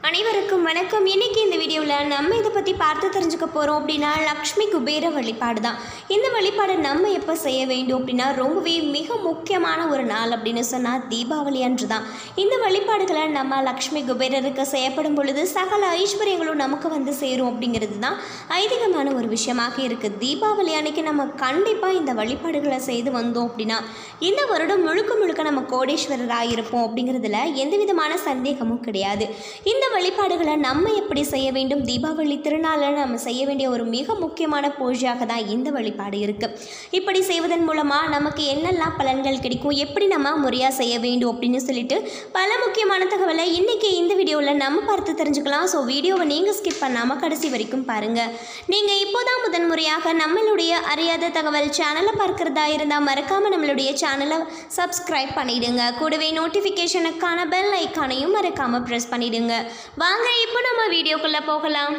அனைவருக்கும் வணக்கம் இன்னைக்கு இந்த வீடியோவில் நம்ம இதை பற்றி பார்த்து தெரிஞ்சுக்க போகிறோம் அப்படின்னா லக்ஷ்மி குபேர வழிபாடு தான் இந்த வழிபாடு நம்ம எப்போ செய்ய வேண்டும் அப்படின்னா ரொம்பவே மிக முக்கியமான ஒரு நாள் அப்படின்னு சொன்னால் தீபாவளி அன்று தான் இந்த வழிபாடுகளை நம்ம லக்ஷ்மி குபேரருக்கு செய்யப்படும் பொழுது சகல ஐஸ்வர்யங்களும் நமக்கு வந்து சேரும் அப்படிங்கிறது தான் ஐதீகமான ஒரு விஷயமாக இருக்குது தீபாவளி அன்னைக்கு நம்ம கண்டிப்பாக இந்த வழிபாடுகளை செய்து வந்தோம் அப்படின்னா இந்த வருடம் முழுக்க முழுக்க நம்ம கோடீஸ்வரராக இருப்போம் அப்படிங்கிறதுல எந்த விதமான சந்தேகமும் கிடையாது இந்த வழிபாடுகளை நம்ம எப்படி செய்ய வேண்டும் தீபாவளி திருநாளில் நம்ம செய்ய வேண்டிய ஒரு மிக முக்கியமான பூஜையாக தான் இந்த வழிபாடு இருக்குது இப்படி செய்வதன் மூலமாக நமக்கு என்னெல்லாம் பலன்கள் கிடைக்கும் எப்படி நம்ம முறையாக செய்ய வேண்டும் அப்படின்னு சொல்லிட்டு பல முக்கியமான தகவலை இன்றைக்கி இந்த வீடியோவில் நம்ம பார்த்து தெரிஞ்சுக்கலாம் ஸோ வீடியோவை நீங்கள் ஸ்கிப் பண்ணாமல் கடைசி வரைக்கும் பாருங்கள் நீங்கள் இப்போதான் முதன் முறையாக நம்மளுடைய அறியாத தகவல் சேனலை பார்க்குறதா இருந்தால் மறக்காமல் நம்மளுடைய சேனலை சப்ஸ்கிரைப் பண்ணிடுங்க கூடவே நோட்டிஃபிகேஷனுக்கான பெல் ஐக்கானையும் மறக்காமல் ப்ரெஸ் பண்ணிடுங்க வாங்க இப்போ நம்ம வீடியோக்குள்ளே போகலாம்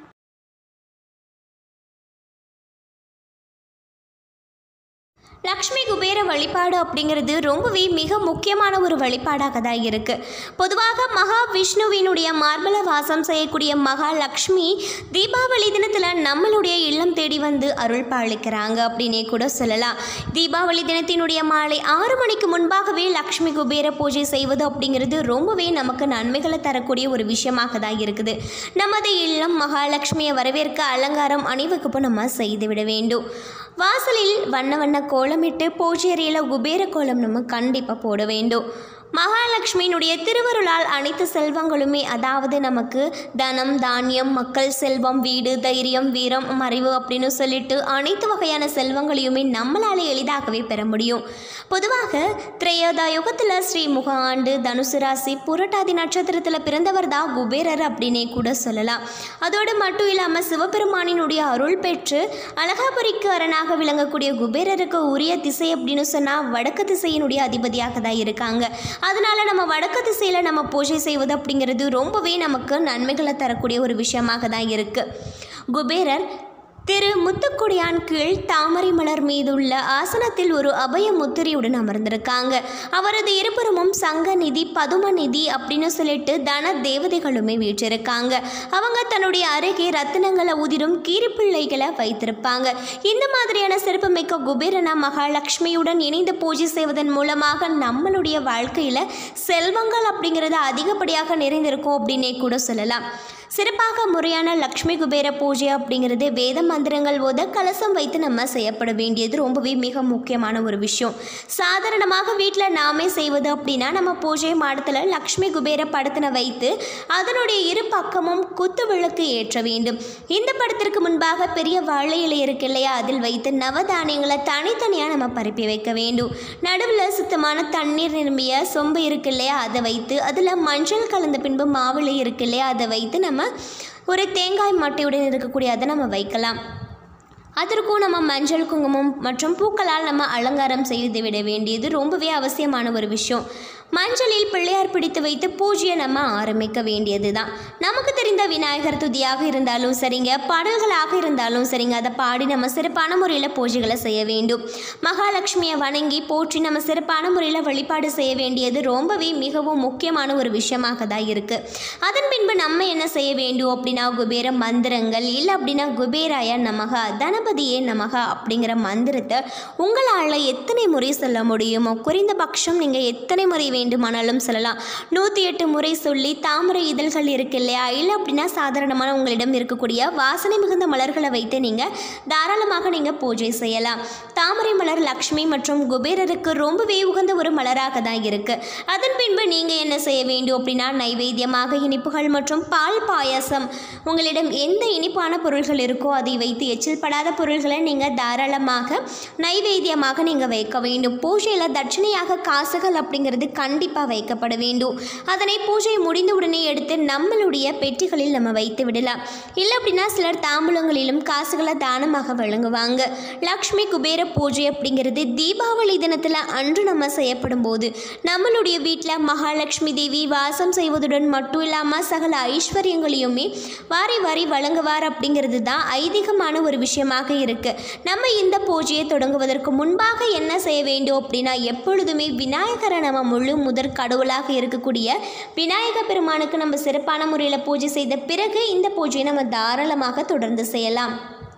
லக்ஷ்மி குபேர வழிபாடு அப்படிங்கிறது ரொம்பவே மிக முக்கியமான ஒரு வழிபாடாக தான் இருக்குது பொதுவாக மகாவிஷ்ணுவினுடைய மார்பல வாசம் செய்யக்கூடிய மகாலட்சுமி தீபாவளி தினத்தில் நம்மளுடைய இல்லம் தேடி வந்து அருள் பாலிக்கிறாங்க அப்படின்னே கூட சொல்லலாம் தீபாவளி தினத்தினுடைய மாலை ஆறு மணிக்கு முன்பாகவே லக்ஷ்மி குபேர பூஜை செய்வது அப்படிங்கிறது ரொம்பவே நமக்கு நன்மைகளை தரக்கூடிய ஒரு விஷயமாக தான் இருக்குது நமது இல்லம் மகாலட்சுமியை வரவேற்க அலங்காரம் அணிவகுப்பு நம்ம செய்துவிட வேண்டும் வாசலில் வண்ண வண்ண கோலமிட்டு பூஜை அறையில் குபேர கோலம் நம்ம கண்டிப்பாக போட வேண்டும் மகாலட்சுமியினுடைய திருவருளால் அனைத்து செல்வங்களுமே அதாவது நமக்கு தனம் தானியம் மக்கள் செல்வம் வீடு தைரியம் வீரம் மறைவு அப்படின்னு சொல்லிட்டு அனைத்து வகையான செல்வங்களையுமே நம்மளால் எளிதாகவே பெற முடியும் பொதுவாக திரையோதா யுகத்தில் ஸ்ரீ முக ஆண்டு தனுசு ராசி புரட்டாதி நட்சத்திரத்தில் பிறந்தவர் தான் குபேரர் அப்படின்னே கூட சொல்லலாம் அதோடு மட்டும் இல்லாமல் சிவபெருமானினுடைய அருள் பெற்று அழகாபுரிக்கு அரணாக விளங்கக்கூடிய குபேரருக்கு உரிய திசை அப்படின்னு சொன்னால் வடக்கு திசையினுடைய அதிபதியாக தான் இருக்காங்க அதனால நம்ம வடக்கு திசையில் நம்ம பூஜை செய்வது அப்படிங்கிறது ரொம்பவே நமக்கு நன்மைகளை தரக்கூடிய ஒரு விஷயமாக தான் இருக்குது குபேரர் திரு முத்துக்குடியான் கீழ் தாமரை மலர் மீதுள்ள ஆசனத்தில் ஒரு அபய முத்திரையுடன் அமர்ந்திருக்காங்க அவரது இருபுறமும் சங்க நிதி பதும நிதி அப்படின்னு சொல்லிட்டு தன தேவதைகளுமே வீற்றிருக்காங்க அவங்க தன்னுடைய அருகே ரத்தினங்களை உதிரும் கீரிப்பிள்ளைகளை வைத்திருப்பாங்க இந்த மாதிரியான சிறப்புமிக்க குபேரனா மகாலட்சுமியுடன் இணைந்து பூஜை செய்வதன் மூலமாக நம்மளுடைய வாழ்க்கையில் செல்வங்கள் அப்படிங்கிறது அதிகப்படியாக நிறைந்திருக்கும் அப்படின்னே கூட சொல்லலாம் சிறப்பாக முறையான லக்ஷ்மி குபேர பூஜை அப்படிங்கிறது வேத மந்திரங்கள் ஓத கலசம் வைத்து நம்ம செய்யப்பட வேண்டியது ரொம்பவே மிக முக்கியமான ஒரு விஷயம் சாதாரணமாக வீட்டில் நாமே செய்வது அப்படின்னா நம்ம பூஜை மாடத்தில் லக்ஷ்மி குபேர படத்தினை வைத்து அதனுடைய இரு பக்கமும் குத்து விளக்கு ஏற்ற வேண்டும் இந்த படத்திற்கு முன்பாக பெரிய வாழை இலை இருக்கு இல்லையா அதில் வைத்து நவதானியங்களை தனித்தனியாக நம்ம பரப்பி வைக்க வேண்டும் நடுவில் சுத்தமான தண்ணீர் நிரம்பிய சொம்பு இருக்கு இல்லையா அதை வைத்து அதில் மஞ்சள் கலந்த பின்பு மாவிளை இருக்கு இல்லையா அதை வைத்து நம்ம ஒரு தேங்காய் மட்டையுடன் இருக்கக்கூடிய அதை நம்ம வைக்கலாம் அதற்கும் நம்ம மஞ்சள் குங்குமம் மற்றும் பூக்களால் நம்ம அலங்காரம் செய்து விட வேண்டியது ரொம்பவே அவசியமான ஒரு விஷயம் மஞ்சளில் பிள்ளையார் பிடித்து வைத்து பூஜையை நம்ம ஆரம்பிக்க வேண்டியது தான் நமக்கு தெரிந்த விநாயகர் துதியாக இருந்தாலும் சரிங்க பாடல்களாக இருந்தாலும் சரிங்க அதை பாடி நம்ம சிறப்பான முறையில் பூஜைகளை செய்ய வேண்டும் மகாலட்சுமியை வணங்கி போற்றி நம்ம சிறப்பான முறையில் வழிபாடு செய்ய வேண்டியது ரொம்பவே மிகவும் முக்கியமான ஒரு விஷயமாக தான் இருக்குது அதன் பின்பு நம்ம என்ன செய்ய வேண்டும் அப்படின்னா குபேர மந்திரங்கள் இல்லை அப்படின்னா குபேராய நமகா தனபதியே நமகா அப்படிங்கிற மந்திரத்தை உங்களால் எத்தனை முறை சொல்ல முடியுமோ குறைந்தபட்சம் நீங்கள் எத்தனை முறை வேண்டுமானாலும் சொல்லலாம் நூற்றி எட்டு முறை சொல்லி தாமரை இதழ்கள் இருக்கு இல்லையா இல்லை அப்படின்னா சாதாரணமான உங்களிடம் இருக்கக்கூடிய வாசனை மிகுந்த மலர்களை வைத்து நீங்கள் தாராளமாக நீங்கள் பூஜை செய்யலாம் தாமரை மலர் லக்ஷ்மி மற்றும் குபேரருக்கு ரொம்பவே உகந்த ஒரு மலராக தான் இருக்குது அதன் பின்பு நீங்கள் என்ன செய்ய வேண்டும் அப்படின்னா நைவேத்தியமாக இனிப்புகள் மற்றும் பால் பாயாசம் உங்களிடம் எந்த இனிப்பான பொருள்கள் இருக்கோ அதை வைத்து எச்சில் படாத பொருள்களை நீங்கள் தாராளமாக நைவேத்தியமாக நீங்கள் வைக்க வேண்டும் பூஜையில் தட்சணையாக காசுகள் அப்படிங்கிறது கண்டிப்பாக வைக்கப்பட வேண்டும் அதனை பூஜை முடிந்தவுடனே எடுத்து நம்மளுடைய பெட்டி பெட்டிகளில் நம்ம வைத்து விடலாம் இல்லை அப்படின்னா சிலர் தாம்பூலங்களிலும் காசுகளை தானமாக வழங்குவாங்க லக்ஷ்மி குபேர பூஜை அப்படிங்கிறது தீபாவளி தினத்தில் அன்று நம்ம செய்யப்படும் போது நம்மளுடைய வீட்டில் மகாலட்சுமி தேவி வாசம் செய்வதுடன் மட்டும் இல்லாமல் சகல ஐஸ்வர்யங்களையுமே வாரி வாரி வழங்குவார் அப்படிங்கிறது தான் ஐதீகமான ஒரு விஷயமாக இருக்கு நம்ம இந்த பூஜையை தொடங்குவதற்கு முன்பாக என்ன செய்ய வேண்டும் அப்படின்னா எப்பொழுதுமே விநாயகரை நம்ம முழு முதற் கடவுளாக இருக்கக்கூடிய விநாயக பெருமானுக்கு நம்ம சிறப்பான முறையில் பூஜை செய்த பிறகு இந்த பூஜையை நம்ம தாராளமாக தொடர்ந்து செய்யலாம்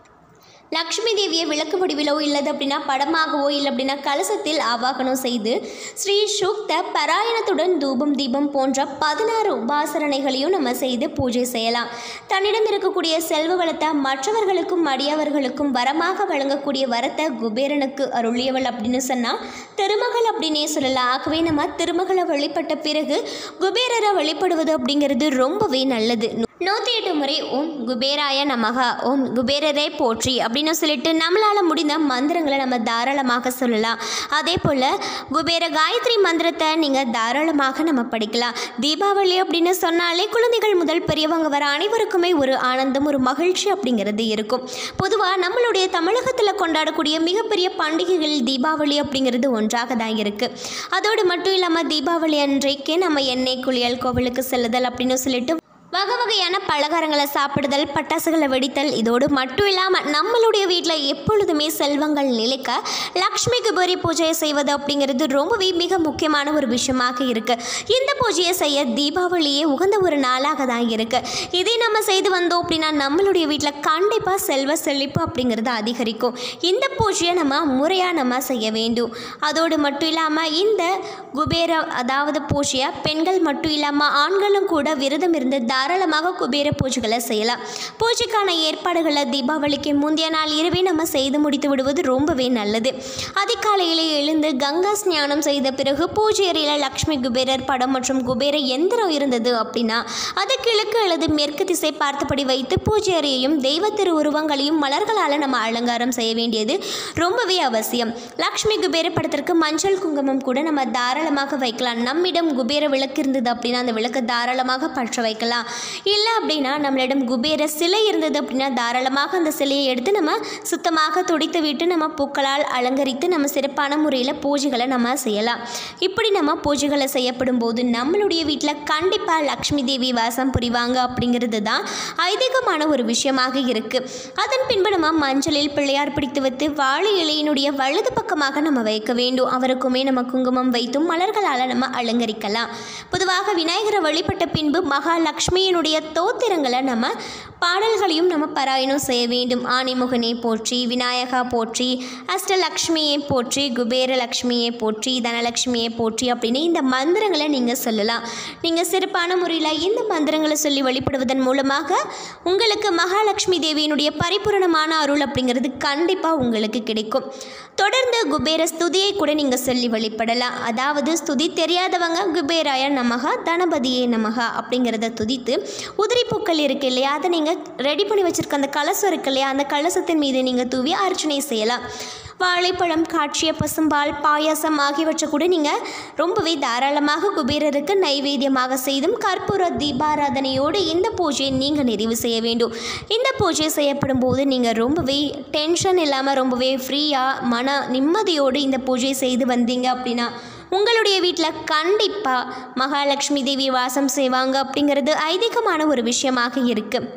லக்ஷ்மி தேவியை விளக்கு வடிவிலோ இல்லது அப்படின்னா படமாகவோ இல்லை அப்படின்னா கலசத்தில் ஆவாகனம் செய்து ஸ்ரீ சுக்த பராயணத்துடன் தூபம் தீபம் போன்ற பதினாறு உபாசரணைகளையும் நம்ம செய்து பூஜை செய்யலாம் தன்னிடம் இருக்கக்கூடிய செல்வ வளத்தை மற்றவர்களுக்கும் அடியவர்களுக்கும் வரமாக வழங்கக்கூடிய வரத்தை குபேரனுக்கு அருளியவள் அப்படின்னு சொன்னால் திருமகள் அப்படின்னே சொல்லலாம் ஆகவே நம்ம திருமகளை வழிபட்ட பிறகு குபேரரை வழிபடுவது அப்படிங்கிறது ரொம்பவே நல்லது நூற்றி எட்டு முறை ஓம் குபேராய நமக ஓம் குபேரரே போற்றி அப்படின்னு சொல்லிட்டு நம்மளால் முடிந்த மந்திரங்களை நம்ம தாராளமாக சொல்லலாம் அதே போல் குபேர காயத்ரி மந்திரத்தை நீங்கள் தாராளமாக நம்ம படிக்கலாம் தீபாவளி அப்படின்னு சொன்னாலே குழந்தைகள் முதல் பெரியவங்க வர அனைவருக்குமே ஒரு ஆனந்தம் ஒரு மகிழ்ச்சி அப்படிங்கிறது இருக்கும் பொதுவாக நம்மளுடைய தமிழகத்தில் கொண்டாடக்கூடிய மிகப்பெரிய பண்டிகைகள் தீபாவளி அப்படிங்கிறது ஒன்றாக தான் இருக்குது அதோடு மட்டும் இல்லாமல் தீபாவளி அன்றைக்கு நம்ம எண்ணெய் குளியல் கோவிலுக்கு செல்லுதல் அப்படின்னு சொல்லிட்டு வகை வகையான பலகாரங்களை சாப்பிடுதல் பட்டாசுகளை வெடித்தல் இதோடு மட்டும் இல்லாமல் நம்மளுடைய வீட்டில் எப்பொழுதுமே செல்வங்கள் நிலைக்க லக்ஷ்மி குபேரி பூஜையை செய்வது அப்படிங்கிறது ரொம்பவே மிக முக்கியமான ஒரு விஷயமாக இருக்குது இந்த பூஜையை செய்ய தீபாவளியே உகந்த ஒரு நாளாக தான் இருக்குது இதை நம்ம செய்து வந்தோம் அப்படின்னா நம்மளுடைய வீட்டில் கண்டிப்பாக செல்வ செழிப்பு அப்படிங்கிறது அதிகரிக்கும் இந்த பூஜையை நம்ம முறையாக நம்ம செய்ய வேண்டும் அதோடு மட்டும் இல்லாமல் இந்த குபேர அதாவது பூஜையை பெண்கள் மட்டும் இல்லாமல் ஆண்களும் கூட விரதம் இருந்து தாராளமாக குபேர பூஜைகளை செய்யலாம் பூஜைக்கான ஏற்பாடுகளை தீபாவளிக்கு முந்தைய நாள் இரவே நம்ம செய்து முடித்து விடுவது ரொம்பவே நல்லது அதிகாலையிலே எழுந்து கங்கா ஸ்நானம் செய்த பிறகு பூஜை அறையில் லக்ஷ்மி குபேரர் படம் மற்றும் குபேர எந்திரம் இருந்தது அப்படின்னா அது கிழக்கு அல்லது மேற்கு திசை பார்த்தபடி வைத்து பூஜை அறையையும் தெய்வ திருவுருவங்களையும் மலர்களால் நம்ம அலங்காரம் செய்ய வேண்டியது ரொம்பவே அவசியம் லக்ஷ்மி குபேர படத்திற்கு மஞ்சள் குங்குமம் கூட நம்ம தாராளமாக வைக்கலாம் நம்மிடம் குபேர விளக்கு இருந்தது அப்படின்னா அந்த விளக்கு தாராளமாக பற்ற வைக்கலாம் இல்லை அப்படின்னா நம்மளிடம் குபேர சிலை இருந்தது அப்படின்னா தாராளமாக அந்த சிலையை எடுத்து நம்ம சுத்தமாக துடைத்து விட்டு நம்ம பூக்களால் அலங்கரித்து நம்ம சிறப்பான முறையில் பூஜைகளை நம்ம செய்யலாம் இப்படி நம்ம பூஜைகளை செய்யப்படும் போது நம்மளுடைய வீட்டில் கண்டிப்பாக லக்ஷ்மி தேவி வாசம் புரிவாங்க அப்படிங்கிறது தான் ஐதீகமான ஒரு விஷயமாக இருக்குது அதன் பின்பு நம்ம மஞ்சளில் பிள்ளையார் பிடித்து வைத்து வாழை இலையினுடைய வலது பக்கமாக நம்ம வைக்க வேண்டும் அவருக்குமே நம்ம குங்குமம் வைத்தும் மலர்களால் நம்ம அலங்கரிக்கலாம் பொதுவாக விநாயகரை வழிபட்ட பின்பு மகாலட்சுமியினுடைய தோத்திரங்களை நம்ம பாடல்களையும் நம்ம பாராயணம் செய்ய வேண்டும் ஆணிமுகனை போற்றி விநாயகா போற்றி அஷ்டலக்ஷ்மியை போற்றி குபேரலக்ஷ்மியை போற்றி தனலக்ஷ்மியை போற்றி அப்படின்னு இந்த மந்திரங்களை நீங்கள் சொல்லலாம் நீங்கள் சிறப்பான முறையில் இந்த மந்திரங்களை சொல்லி வழிபடுவதன் மூலமாக உங்களுக்கு மகாலட்சுமி தேவியினுடைய பரிபூரணமான அருள் அப்படிங்கிறது கண்டிப்பாக உங்களுக்கு கிடைக்கும் தொடர்ந்து குபேர ஸ்துதியை கூட நீங்கள் சொல்லி வழிபடலாம் அதாவது ஸ்துதி தெரியாதவங்க குபேராய நமக தனபதியே நமக அப்படிங்கிறத துதித்து உதிரி பூக்கள் இருக்கு இல்லையா அதை நீங்கள் ரெடி பண்ணி வச்சுருக்க அந்த கலசம் இருக்கு இல்லையா அந்த கலசத்தின் மீது நீங்கள் தூவி அர்ச்சனை செய்யலாம் வாழைப்பழம் காய்ச்சிய பசும்பால் பாயாசம் ஆகியவற்றை கூட நீங்கள் ரொம்பவே தாராளமாக குபேரருக்கு நைவேத்தியமாக செய்தும் கற்பூர தீபாராதனையோடு இந்த பூஜையை நீங்கள் நிறைவு செய்ய வேண்டும் இந்த பூஜை செய்யப்படும் போது நீங்கள் ரொம்பவே டென்ஷன் இல்லாமல் ரொம்பவே ஃப்ரீயாக மன நிம்மதியோடு இந்த பூஜை செய்து வந்தீங்க அப்படின்னா உங்களுடைய வீட்டில் கண்டிப்பாக மகாலட்சுமி தேவி வாசம் செய்வாங்க அப்படிங்கிறது ஐதீகமான ஒரு விஷயமாக இருக்குது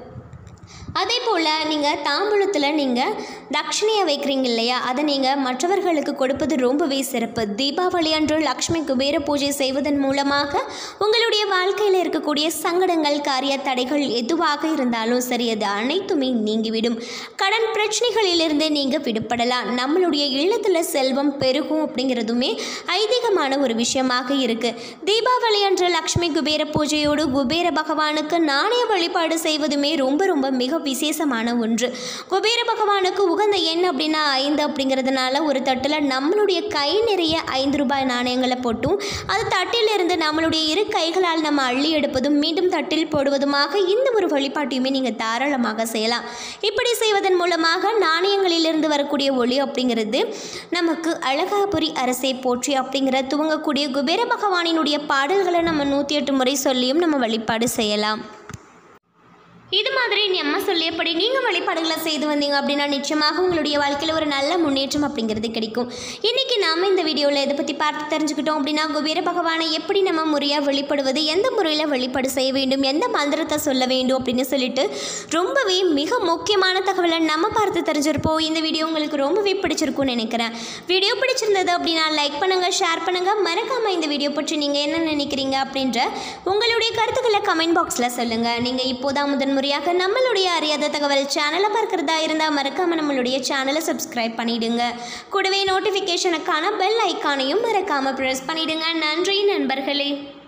அதே போல் நீங்கள் தாம்பூலத்தில் நீங்கள் தட்சிணையை வைக்கிறீங்க இல்லையா அதை நீங்கள் மற்றவர்களுக்கு கொடுப்பது ரொம்பவே சிறப்பு தீபாவளி அன்று லக்ஷ்மி குபேர பூஜை செய்வதன் மூலமாக உங்களுடைய வாழ்க்கையில் இருக்கக்கூடிய சங்கடங்கள் காரிய தடைகள் எதுவாக இருந்தாலும் சரி அது அனைத்துமே நீங்கிவிடும் கடன் பிரச்சனைகளிலிருந்து நீங்கள் விடுபடலாம் நம்மளுடைய இல்லத்தில் செல்வம் பெருகும் அப்படிங்கிறதுமே ஐதீகமான ஒரு விஷயமாக இருக்குது தீபாவளி அன்று லக்ஷ்மி குபேர பூஜையோடு குபேர பகவானுக்கு நாணய வழிபாடு செய்வதுமே ரொம்ப ரொம்ப மிக விசேஷமான ஒன்று குபேர பகவானுக்கு உகந்த எண் அப்படின்னா ஐந்து அப்படிங்கிறதுனால ஒரு தட்டில் நம்மளுடைய கை நிறைய ஐந்து ரூபாய் நாணயங்களை போட்டும் அது தட்டிலிருந்து நம்மளுடைய இரு கைகளால் நம்ம அள்ளி எடுப்பதும் மீண்டும் தட்டில் போடுவதுமாக இந்த ஒரு வழிபாட்டையுமே நீங்கள் தாராளமாக செய்யலாம் இப்படி செய்வதன் மூலமாக நாணயங்களிலிருந்து வரக்கூடிய ஒளி அப்படிங்கிறது நமக்கு அழகாபுரி அரசை போற்றி அப்படிங்கிற துவங்கக்கூடிய குபேர பகவானினுடைய பாடல்களை நம்ம நூற்றி எட்டு முறை சொல்லியும் நம்ம வழிபாடு செய்யலாம் இது மாதிரி நம்ம சொல்லியபடி நீங்கள் வழிபாடுகளை செய்து வந்தீங்க அப்படின்னா நிச்சயமாக உங்களுடைய வாழ்க்கையில் ஒரு நல்ல முன்னேற்றம் அப்படிங்கிறது கிடைக்கும் இன்றைக்கி நாம் இந்த வீடியோவில் இதை பற்றி பார்த்து தெரிஞ்சுக்கிட்டோம் அப்படின்னா குபேர பகவானை எப்படி நம்ம முறையாக வெளிப்படுவது எந்த முறையில் வெளிப்பாடு செய்ய வேண்டும் எந்த மந்திரத்தை சொல்ல வேண்டும் அப்படின்னு சொல்லிட்டு ரொம்பவே மிக முக்கியமான தகவலை நம்ம பார்த்து தெரிஞ்சிருப்போம் இந்த வீடியோ உங்களுக்கு ரொம்பவே பிடிச்சிருக்கும்னு நினைக்கிறேன் வீடியோ பிடிச்சிருந்தது அப்படின்னா லைக் பண்ணுங்கள் ஷேர் பண்ணுங்கள் மறக்காமல் இந்த வீடியோ பற்றி நீங்கள் என்ன நினைக்கிறீங்க அப்படின்ற உங்களுடைய கருத்துக்களை கமெண்ட் பாக்ஸில் சொல்லுங்கள் நீங்கள் இப்போதான் முதன் முறையாக நம்மளுடைய அறியாத தகவல் சேனலை பார்க்குறதா இருந்தால் மறக்காமல் நம்மளுடைய சேனலை சப்ஸ்கிரைப் பண்ணிடுங்க கூடவே நோட்டிஃபிகேஷனுக்கான பெல் ஐக்கானையும் மறக்காமல் ப்ரெஸ் பண்ணிடுங்க நன்றி நண்பர்களே